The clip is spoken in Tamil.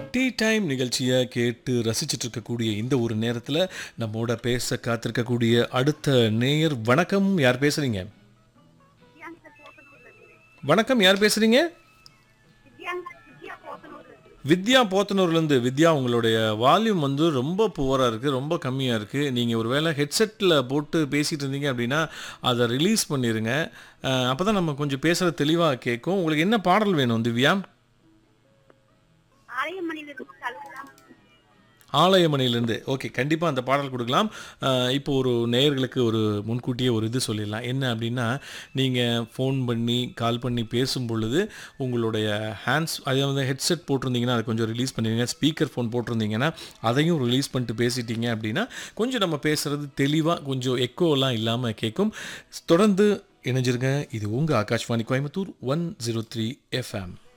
டீ டைம் நிகழ்ச்சியை கேட்டு ரசிச்சிட்டு இருக்கக்கூடிய இந்த ஒரு நேரத்தில் நம்மோட பேச காத்திருக்கக்கூடிய அடுத்த நேயர் வணக்கம் யார் பேசுறீங்க வணக்கம் யார் பேசுறீங்க வித்யா போத்தனூர்லேருந்து வித்யா உங்களுடைய வால்யூம் வந்து ரொம்ப புவராக இருக்குது ரொம்ப கம்மியாக இருக்குது நீங்கள் ஒரு வேளை ஹெட்செட்டில் போட்டு பேசிகிட்டு இருந்தீங்க அப்படின்னா அதை ரிலீஸ் பண்ணிடுங்க அப்போ தான் நம்ம கொஞ்சம் பேசுகிறது தெளிவாக கேட்கும் உங்களுக்கு என்ன பாடல் வேணும் திவ்யா ஆலயமணிலிருந்து கலக்கலாம் ஆலயமணிலேருந்து ஓகே கண்டிப்பாக அந்த பாடல் கொடுக்கலாம் அஹ், இப்போ ஒரு நேயர்களுக்கு ஒரு முன்கூட்டியே ஒரு இது சொல்லிடலாம் என்ன அப்படின்னா நீங்கள் ஃபோன் பண்ணி கால் பண்ணி பேசும் பொழுது உங்களுடைய ஹேண்ட்ஸ் அதை வந்து ஹெட்செட் போட்டிருந்தீங்கன்னா அதை கொஞ்சம் ரிலீஸ் பண்ணிடுங்க ஸ்பீக்கர் ஃபோன் போட்டிருந்தீங்கன்னா அதையும் ரிலீஸ் பண்ணிட்டு பேசிட்டீங்க அப்படின்னா கொஞ்சம் நம்ம பேசுகிறது தெளிவாக கொஞ்சம் எக்கோலாம் இல்லாமல் கேட்கும் தொடர்ந்து இணைஞ்சிருங்க இது உங்கள் Akashvani Coimbatore one zero three FM